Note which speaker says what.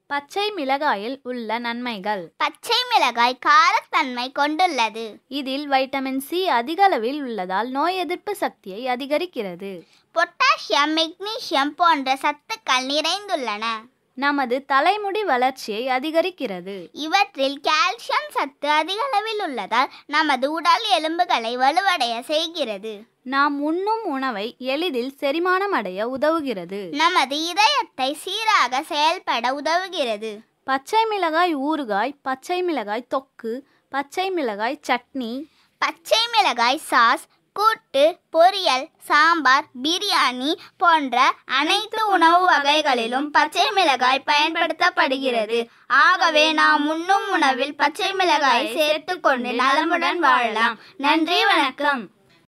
Speaker 1: பச்சை மிளகாயில் உள்ள நன்மைகள்
Speaker 2: பச்சை மிளகாய் காரத்தன்மை கொண்டுள்ளது
Speaker 1: இதில் வைட்டமின் சி அதிக அளவில் உள்ளதால் நோய் எதிர்ப்பு சக்தியை அதிகரிக்கிறது
Speaker 2: பொட்டாசியம் மெக்னீசியம் போன்ற சத்துக்கள் நிறைந்துள்ளன
Speaker 1: நமது தலைமுடி வளர்ச்சியை அதிகரிக்கிறது
Speaker 2: இவற்றில் கால்சியம் சத்து அதிக அளவில் உள்ளதால் நமது உடல் எலும்புகளை வலுவடைய செய்கிறது
Speaker 1: நாம் உண்ணும் உணவை எளிதில் செரிமானம் அடைய உதவுகிறது
Speaker 2: நமது இதயத்தை சீராக செயல்பட உதவுகிறது
Speaker 1: பச்சை மிளகாய் ஊறுகாய் பச்சை மிளகாய் தொக்கு பச்சை மிளகாய் சட்னி
Speaker 2: பச்சை மிளகாய் சாஸ் கூட்டு பொரியல் சாம்பார் பிரியாணி போன்ற அனைத்து உணவு வகைகளிலும் பச்சை மிளகாய் பயன்படுத்தப்படுகிறது ஆகவே நாம் உண்ணும் உணவில் பச்சை மிளகாயை சேர்த்துக்கொண்டு நலமுடன் வாழலாம் நன்றி வணக்கம்